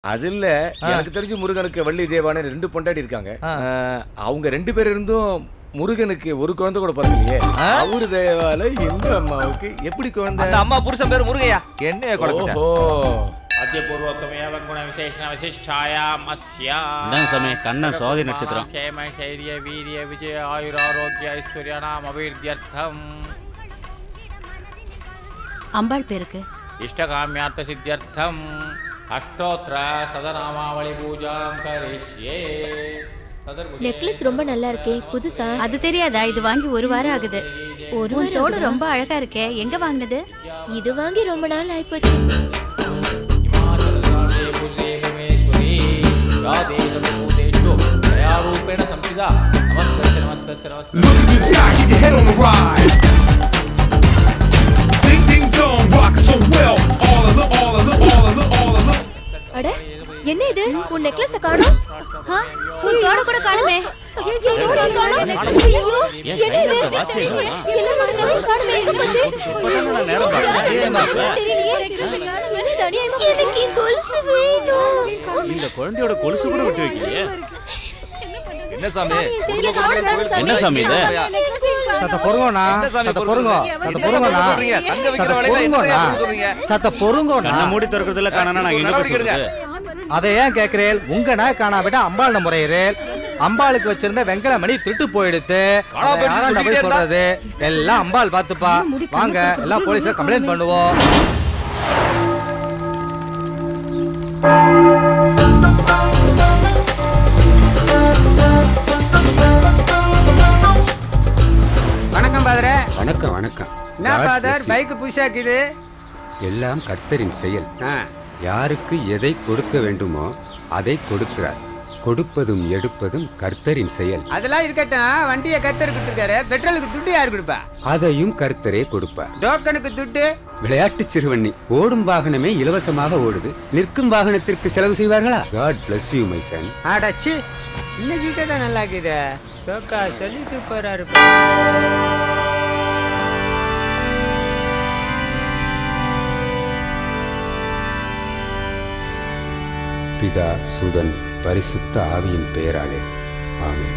அது இல்ல எனக்கு தெரிஞ்சு முருகனுக்கு வள்ளி தேவான ரெண்டு பொண்டாடி இருக்காங்க அஹ், அவங்க ரெண்டு பேர் இருந்தும் முருகனுக்கு ஒரு குழந்தை கூட பிறக்கலையே அவரு தேவால இந்த அம்மாவுக்கு எப்படி குழந்தை அந்த அம்மா புருஷன் பேரு முருகையா என்ன குழப்பம் ஓஹோ अद्यपूर्वकमेव गुणविशेषणविशिष्टायामस्य இந்தாங்க சாமி கண்ணன் சோதி நட்சத்திரம் क्षेम शैर्य वीर्य विजय आयुरारोग्य ऐश्वर्याणाम अभिवृद्ध्यर्थम அம்பாள் பேருக்கு इष्टकाम्यार्थ सिद्ध्यर्थम अष्टोत्र सदनामावళி पूजां करिष्ये सदर्भुजे நெக்லஸ் ரொம்ப நல்லா இருக்கே புதுசா அது தெரியாதா இது வாங்கி ஒரு வாரம் ஆகுது ஒரு உன் வாரம் தோடு ஆகுதா? ரொம்ப அழகா இருக்கே எங்க வாங்குனது இது வாங்கி ரொம்ப நாள் ஆயிப்போச்சு हिमाचलराजे पुल्ले भुवनेश्वरी या देशभूतेषु दयारूपेण संस्थिता नमस्कस्य नमस्कस्य नमस्कस्य Look at the sky, keep your head on the rise. Ding ding dong, rock so well. All of the, all of the, all of the, all of the. அட என்ன இது உன் நெக்லஸ காணோம் ஆ, உன் தோட கூட காணுமே தோடை காணோம். ஐயோ, என்ன இது என்ன பண்ண காணுமே எங்க போச்சு தெரியலையே என்ன இது அநியாயமா எனக்கு கொலுசு வேணும் இந்த குழந்தையோட கொலுசு கூட விட்டு வைக்கலையே என்ன சாமி இல்ல, காணோம், காணோம், சாமி. என்ன சாமி இது சத்த பொறுங்கண்ணா என்ன சாமி சத்த பொறுங்க? பொறுங்க சத்த என்ன பொறுங்கண்ணா சொல்றீங்க? தங்க வைக்கிற சத்த வேலையில என்ன பொறுங்கண்ணா எப்படி சொல்றீங்க? சத்த பொறுங்கண்ணா கண்ணை மூடி திறக்கிறதுல காணனா நான் எங்க போய் நடவடிக்கை எடுங்க. சொல்றது அதை ஏன் கேக்குறேன் உங்க நாய் காணாவிட்டா அம்பாள் முறையிறேன் அம்பாளுக்கு வச்சிருந்த வெங்கல மணி திருட்டு போயிடுத்து காணாம அதை போயிடுச்சு யாராண்ட போய் சொல்லிக்கிட்டே சொல்றது எல்லாம் அம்பாள் பாத்துப்பா வாங்க எல்லாம் போலீஸ்ல கம்ப்ளைண்ட் பண்ணுவோம் வணக்கம் பாதரே வணக்கம் வணக்கம் என்ன God father bless you. Bike புதுசாக்குது எல்லாம் கர்த்தரின் செயல் ஆ யாருக்கு எதை கொடுக்க வேண்டுமோ அதை கொடுக்கிறார் கொடுப்பதும் எடுப்பதும் கர்த்தரின் செயல் அதெல்லாம் இருக்கட்டும் வண்டியை கத்தர் கொடுத்துருக்காரு பெட்ரோலுக்கு துட்டு யார் கொடுப்பா அதையும் கர்த்தரே கொடுப்பார் டோக்கனுக்கு துட்டு விளையாட்டு சிறுவண்ணி ஓடும் வாகனமே இலவசமாக ஓடுது நிற்கும் வாகனத்திற்கு செலவு செய்வார்களா God bless you my son அடச்சி இன்னைக்கு தான் நல்லா இருக்குது சோக்கா சொல்லிட்டு போறாரு பிதா சுதன் பரிசுத்த ஆவியின் பெயராலே ஆமென்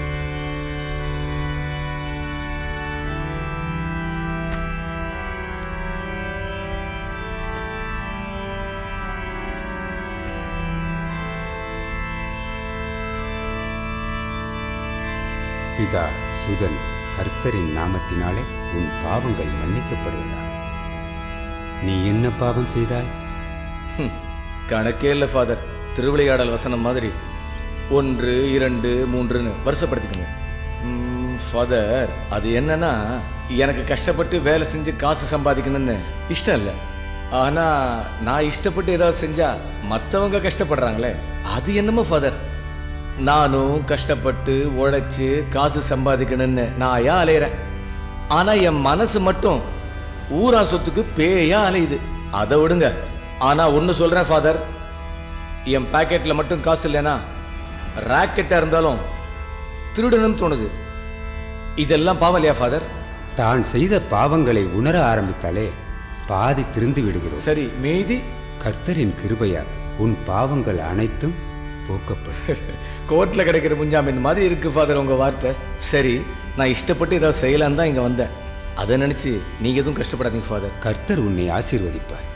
பிதா சுதன் கர்த்தரின் நாமத்தினாலே உன் பாவங்கள் மன்னிக்கப்படுவதாக நீ என்ன பாவம் செய்தாய் கணக்கே இல்ல ஃபாதர் திருவிளையாடல் வசனம் மாதிரி ஒன்று இரண்டு மூன்றுன்னு வருஷப்படுத்திக்கோங்க ஃபாதர் அது என்னன்னா எனக்கு கஷ்டப்பட்டு வேலை செஞ்சு காசு சம்பாதிக்கணும்னு இஷ்டம் இல்லை ஆனா நான் இஷ்டப்பட்டு ஏதாவது செஞ்சா மற்றவங்க கஷ்டப்படுறாங்களே அது என்னமோ ஃபாதர் நானும் கஷ்டப்பட்டு உழைச்சு காசு சம்பாதிக்கணும்னு நான் ஏன் அலையிறேன் ஆனா என் மனசு மட்டும் ஊரா சொத்துக்கு பேயா அலையுது அதை விடுங்க ஆனா ஒன்னு சொல்றேன் ஃபாதர் என் பாக்கெட்ல மட்டும் காசு இல்லைனா ராக்கெட்டா இருந்தாலும் திருடணும்னு தோணுது இதெல்லாம் பாவம் இல்லையா ஃபாதர் தான் செய்த பாவங்களை உணர ஆரம்பித்தாலே பாதி திருந்து விடுகிறோம் சரி மீதி கர்த்தரின் கிருபையால் உன் பாவங்கள் அனைத்தும் போக்கப்படும் கோர்ட்ல கிடைக்கிற முஞ்சாமின் மாதிரி இருக்கு ஃபாதர் உங்க வார்த்தை சரி நான் இஷ்டப்பட்டு ஏதாவது செய்யலான்னு தான் இங்க வந்தேன் அதை நினைச்சு நீங்க எதுவும் கஷ்டப்படாதீங்க ஃபாதர் கர்த்தர் உன்னை ஆசீர்வதிப்பார்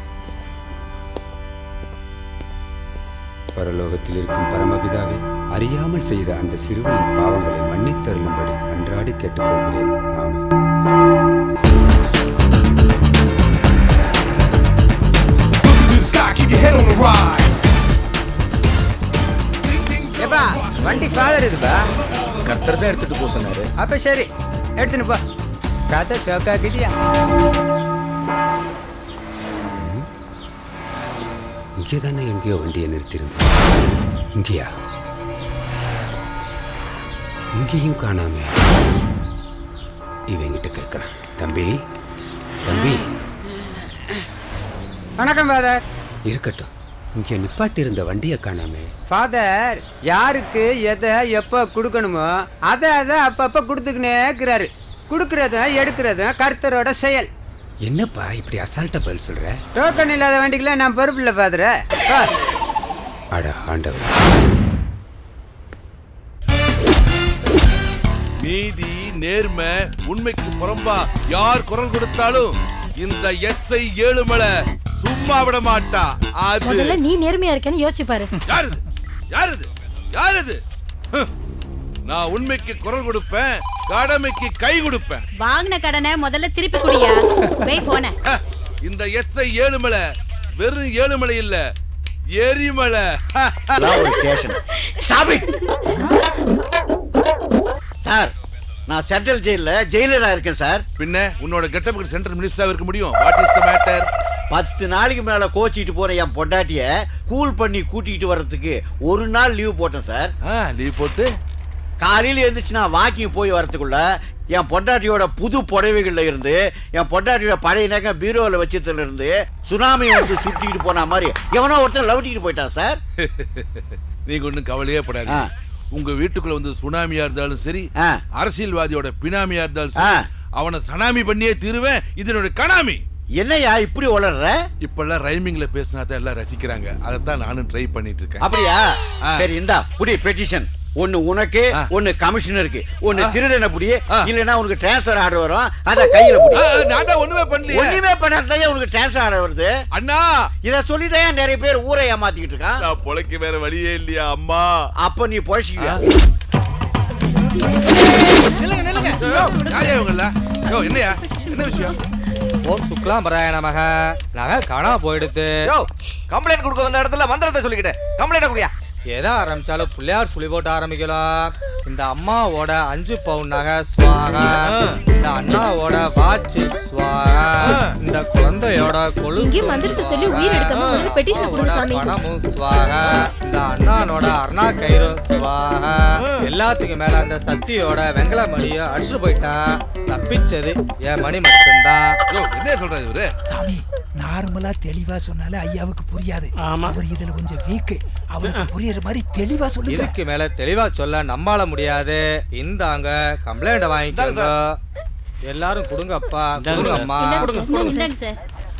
பரலோகத்தில் இருக்கும் பரமபிதாவே அறியாமல் செய்த அந்த சிறுவனின் பாவங்களை மன்னித்தருளும்படி அன்றாடி கேட்டுக்கொள்கிறேன் ஆமென் Look at the sky, keep your head on the rise. Ding ding dong, ஏப்பா rock so வண்டி ஃபாதர் இதுப்பா கர்த்தர் தான் எடுத்துட்டு போக சொன்னாரு அப்ப சரி எடுத்துன்னு போ கதை சோக்காக்குதியா இங்கே தானே எங்கேயோ வண்டியை நிறுத்தியிருந்தேன் இங்கேயா இங்கேயும் காணாமே இவங்கிட்ட கேட்கலாம் தம்பி தம்பி வணக்கம் ஃபாதர் இருக்கட்டும் இங்கே நிப்பாட்டியிருந்த வண்டியை காணாமே ஃபாதர் யாருக்கு எதை எப்போ கொடுக்கணுமோ அதை அதை அப்பப்போ கொடுத்துக்கினே இருக்கிறாரு கொடுக்கறதும் எடுக்கிறதும் கர்த்தரோட செயல் என்னப்பா இப்படி அசால்ட்டா பதில் சொல்ற டோக்கன் இல்லாத வண்டிக்கெல்லாம் நான் பொறுப்பு இல்லை ஃபாதர் அட ஆண்டவர் நீதி நேர்மை உண்மைக்கு புறம்பா யார் குரல் கொடுத்தாலும் இந்த எஸ்ஐ ஏழுமலை சும்மா விட மாட்டா அது முதல்ல நீ நேர்மையா இருக்கேன்னு யோசிச்சு பாரு யாருது யாருது யாருது ஹம். நான் உண்மைக்கு குரல் கொடுப்பேன் கடமைக்கு கை கொடுப்பேன் வாங்கின கடனை முதல்ல திருப்பி குடியா போய் போன ஹ, இந்த எஸ்ஐ ஏழுமலை வெறும் ஏழுமலை இல்ல எரிமலை சார் நான் சென்ட்ரல் ஜெயில ஜெயிலரா இருக்கேன் சார் பின்ன உன்னோட கெட்டப்புக்கு சென்ட்ரல் மினிஸ்டரா இருக்க முடியும் வாட் இஸ் த மேட்டர் பத்து நாளைக்கு மேல கோச்சிட்டு போற என் பொண்டாட்டிய கூல் பண்ணி கூட்டிட்டு வர்றதுக்கு ஒரு நாள் லீவ் போட்டேன் சார் லீவ் போட்டு காலையில எழுந்துச்சு நான் வாக்கிங் போய் வரதுக்குள்ள என் பொண்டாட்டியோட புது புடவைகள்ல இருந்து என் பொண்டாட்டியோட பழைய நகை பீரோவில் வச்சதுல இருந்து சுனாமி வந்து சுட்டிட்டு போன மாதிரி எவனோ ஒருத்தன் லவட்டிட்டு போயிட்டான் சார் நீங்க ஒண்ணும் கவலையே படாதீங்க உங்க வீட்டுக்குள்ள வந்து சுனாமியா இருந்தாலும் சரி அரசியல்வாதியோட பினாமியா இருந்தாலும் சரி அவனை சனாமி பண்ணியே தீருவேன் இது என்னோட கனாமி என்னையா இப்படி வளர்ற இப்பெல்லாம் ரைமிங்ல பேசினா தான் எல்லாம் ரசிக்கிறாங்க அதைத்தான் நானும் ட்ரை பண்ணிட்டு இருக்கேன் அப்படியா சரி இந்தா புடி பெட்டிஷன் ஒன்னு உனக்கு ஒன்னு கமிஷனருக்கு ஒன்னு திருடனை புடி இல்லனா உனக்கு டிரான்ஸ்ஃபர் ஆர்டர் வரும் அத கையில புடி ஆ, நான் தான் ஒண்ணுமே பண்ணலையே. ஒண்ணுமே பண்ணாதான் உனக்கு டிரான்ஸ்ஃபர் ஆர்டர் வருது அண்ணா இத சொல்லிதான் நிறைய பேர் ஊரை ஏமாத்திக்கிட்டு இருக்கான் நான் பொழைக்க வேற வழியே இல்லையா அம்மா அப்ப நீ பொழைச்சிக்கியா யாரையா இவங்கள யோ என்னையா என்ன விஷயம் ஓம் சுக்லாம் பராய நமக நகை காணாம போயிடுத்து கம்ப்ளைண்ட் கொடுக்க வந்த இடத்துல மந்திரத்தை சொல்லிக்கிட்டேன் கம்ப்ளைண்ட் கொடுயா எதை ஆரம்பிச்சாலும் பிள்ளையார் சுழி போட்டு ஆரம்பிக்கலாம் இந்த அம்மாவோட அஞ்சு பவுன் நகை ஸ்வாகா இந்த அண்ணாவோட வாட்ச் ஸ்வாகா இந்த குழந்தையோட கொலுசு இங்கேயும் மந்திரத்தை சொல்லி உயிர் எடுக்காம முதல்ல பெட்டிஷன் கொடுங்க சாமி பணமும் ஸ்வாகா இந்த அண்ணானோட அருணா கயிறும் ஸ்வாகா எல்லாத்துக்கும் மேல அந்த சத்தியோட வெங்கல மணியும் அடிச்சுட்டு போயிட்டா தப்பிச்சது என் மணி மட்டும்தான் யோ என்ன சொல்றாரு இவரு சாமி நார்மலா தெளிவா சொன்னாலே ஐயாவுக்கு புரியாது அவர் இதுல கொஞ்சம் வீக் அவருக்கு புரியுற மாதிரி தெளிவா சொல்லுங்க இதுக்கு மேல தெளிவா சொல்ல நம்மால முடியாது இந்தாங்க கம்ப்ளைண்ட் வாங்கிக்கோங்க எல்லாரும் கொடுங்கப்பா கொடுங்க அம்மா இந்தாங்க சார்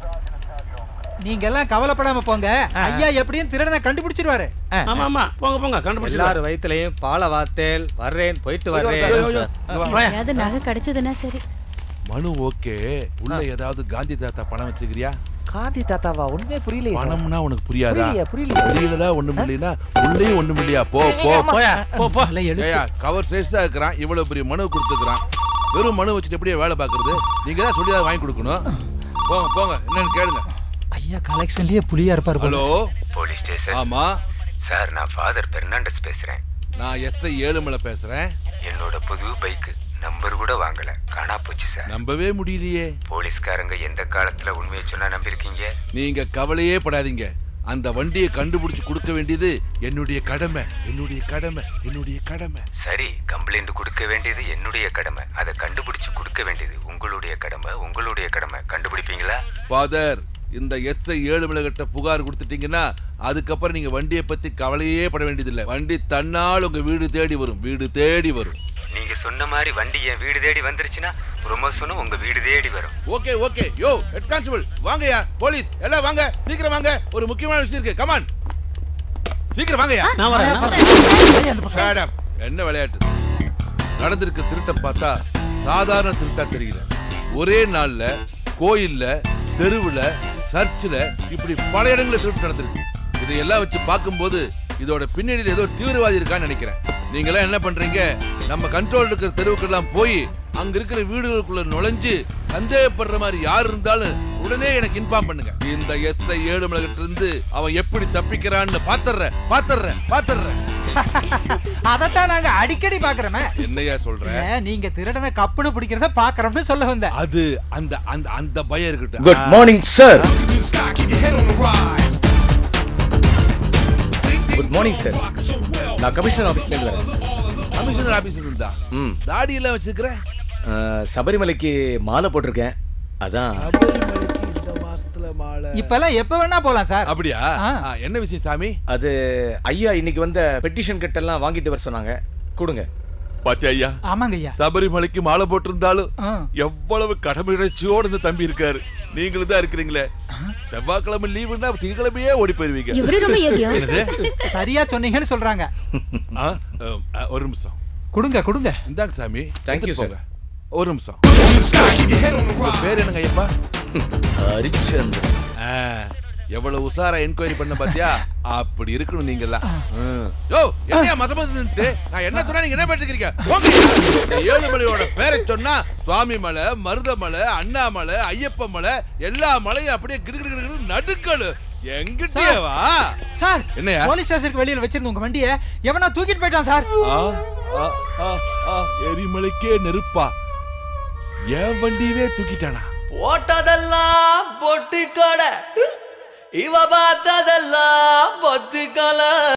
நீங்க எல்லாம் கவலைப்படாம போங்க ஐயா எப்படியும் திருடனை கண்டுபிடிச்சிருவாரு ஆமா ஆமா போங்க போங்க கண்டுபிடிச்சு எல்லாரும் வயித்துலயும் பால வாத்தேல் வர்றேன் போயிட்டு வர்றேன் ஏதாவது நகை கிடைச்சதுன்னா சரி மனு ஓகே உள்ள ஏதாவது காந்தி தாத்தா பணம் வச்சுக்கிறியா காந்தி தாத்தாவா ஒண்ணுமே புரியலையே பணம்னா உனக்கு புரியாதா புரியலையா, புரியலையா. புரியலதா ஒண்ணும் இல்லைன்னா உள்ளேயும் ஒண்ணும் இல்லையா போ போ போயா போ போ ஏயா கவர் சைஸா இருக்கிறான் இவ்வளவு பெரிய மனு கொடுத்துக்கிறான் வெறும் மனு வச்சுட்டு எப்படியே வேலை பார்க்கறது நீங்க தான் சொல்லி அதை வாங்கி கொடுக்கணும் போங்க போங்க என்னன்னு கேளுங்க ஐயா கலெக்ஷன்லயே புலியா இருப்பாரு போல. ஹலோ போலீஸ் ஸ்டேஷன் ஆமா சார் நான் ஃபாதர் பெர்னாண்டஸ் பேசுறேன் நான் எஸ்ஐ ஏழுமலை பேசுறேன் என்னோட புது பைக் நம்பர் கூட வாங்கல காணா போச்சு சார் நம்பவே முடியலையே போலீஸ்காரங்க எந்த காலத்துல உண்மையை சொன்னா நம்பியிருக்கீங்க நீங்க கவலையே படாதீங்க அந்த வண்டியை கண்டுபிடிச்சு கொடுக்க வேண்டியது என்னுடைய கடமை என்னுடைய கடமை என்னுடைய கடமை சரி கம்ப்ளைண்ட் கொடுக்க வேண்டியது என்னுடைய கடமை அதை கண்டுபிடிச்சு கொடுக்க வேண்டியது உங்களுடைய கடமை உங்களுடைய கடமை கண்டுபிடிப்பீங்களா ஃபாதர் இந்த எஸ்ஐ ஏழுமலை கிட்ட புகார் கொடுத்துட்டீங்கன்னா அதுக்கப்புறம் நீங்க வண்டியை பத்தி கவலையே பட வேண்டியதில்லை வண்டி தன்னால் உங்க வீடு தேடி வரும் வீடு தேடி வரும் நீங்க சொன்ன மாதிரி வண்டி என் வீடு தேடி வந்துருச்சுன்னா ப்ரொமோஷனும் உங்க வீடு தேடி வரும் ஓகே ஓகே யோ ஹெட் கான்ஸ்டபிள் வாங்கய்யா போலீஸ் எல்லாம் வாங்க சீக்கிரம் வாங்க ஒரு முக்கியமான விஷயம் இருக்கு கமான் சீக்கிரம் வாங்கய்யா நான் வரேன், நான் Shut up. என்ன விளையாட்டு நடந்திருக்க திருட்ட பார்த்தா சாதாரண திருட்டா தெரியல ஒரே நாள்ல கோயில்ல தெருவுல சர்ச்சில் இப்படி பல இடங்கள்ல திருட்டு நடந்திருக்கு இதையெல்லாம் வச்சு பார்க்கும்போது இதோட பின்னணியில் ஏதோ ஒரு தீவிரவாதி இருக்கான்னு நினைக்கிறேன் நீங்களாம் என்ன பண்றீங்க நம்ம கண்ட்ரோல் இருக்கிற தெருவுக்கெல்லாம் போய் அங்க இருக்கிற வீடுகளுக்குள்ள நுழைஞ்சு சந்தேகப்படுற மாதிரி யார் இருந்தாலும் உடனே எனக்கு இன்ஃபார்ம் பண்ணுங்க இந்த எஸ்ஐ ஏழுமலகிட்ட இருந்து அவன் எப்படி தப்பிக்கிறான்னு பாத்துறேன் பாத்துறேன் பாத்துறேன் அதத்தான் நாங்க அடிக்கடி பாக்குறோமே என்னையா சொல்ற ஏன், நீங்க திருடனை கப்புன்னு பிடிக்கிறத பாக்குறோம்னு சொல்ல வந்தேன் அது அந்த அந்த அந்த பயம் இருக்கட்டும் good morning sir good morning sir நான் கமிஷனர் ஆஃபீஸ்ல இருந்து வரேன் கமிஷனர் ஆபீஸ் இருந்தா ம் தாடி எல்லாம் வச்சிருக்கிற அஹ், சபரிமலைக்கு மாலை போட்டிருக்கேன் அதான் இந்த மாசத்துல மாலை இப்பெல்லாம் எப்ப வேணா போலாம் சார் அப்படியா ஆ, என்ன விஷயம் சாமி அது ஐயா இன்னைக்கு வந்த பெட்டிஷன் கட்டெல்லாம் வாங்கிட்டு வர சொன்னாங்க கொடுங்க பாத்தியா ஐயா ஆமாங்க ஐயா சபரிமலைக்கு மாலை போட்டிருந்தாலும் ஆ. எவ்வளவு கடமை உணர்ச்சியோடு இந்த தம்பி இருக்காரு நீங்களும் தான் இருக்கிறீங்களே செவ்வாய்க்கிழமை லீவுன்னா திங்கக்கிழமையே ஓடி போயிருவீங்க இவரு ரொம்ப யோகியம். என்னது? சரியா சொன்னீங்கன்னு சொல்றாங்க ஆ, அ, அ, ஒரு நிமிஷம் கொடுங்க கொடுங்க இந்தாங்க சாமி Thank you, எடுத்துட்டு sir. போங்க. ஒரு நிமிஷம் உங்க பேர் என்னங்க ஐயப்பா ஹரிச்சந்திரன் ஆ, எவ்வளவு உசாரா என்கொயரி பண்ண பாத்தியா அப்படி இருக்கணும் நீங்கெல்லாம் ம். யோ என்னையா மசமசுன்ட்டு நான் என்ன சொன்னா நீங்க என்ன பண்ணிருக்கீங்க போங்க. ஏழுமலையோட பேரை சொன்னா சுவாமி மலை மருதமலை அண்ணாமலை ஐயப்ப மலை எல்லா மலையும் அப்படியே கிடுகிடு கிடு நடுக்கலு எங்கிட்டே வா சார் என்னையா? போலீஸ் ஸ்டேஷனுக்கு வெளியில வச்சிருந்த உங்க வண்டியை எவனா தூக்கிட்டு போயிட்டான் சார் ஆ, ஆ, ஆ, ஆ, எரிமலைக்கே நெருப்பா என் வண்டியவே தூக்கிட்டானா போட்டதெல்லாம் பொட்டி கடை இவ பார்த்ததெல்லாம் பொத்தி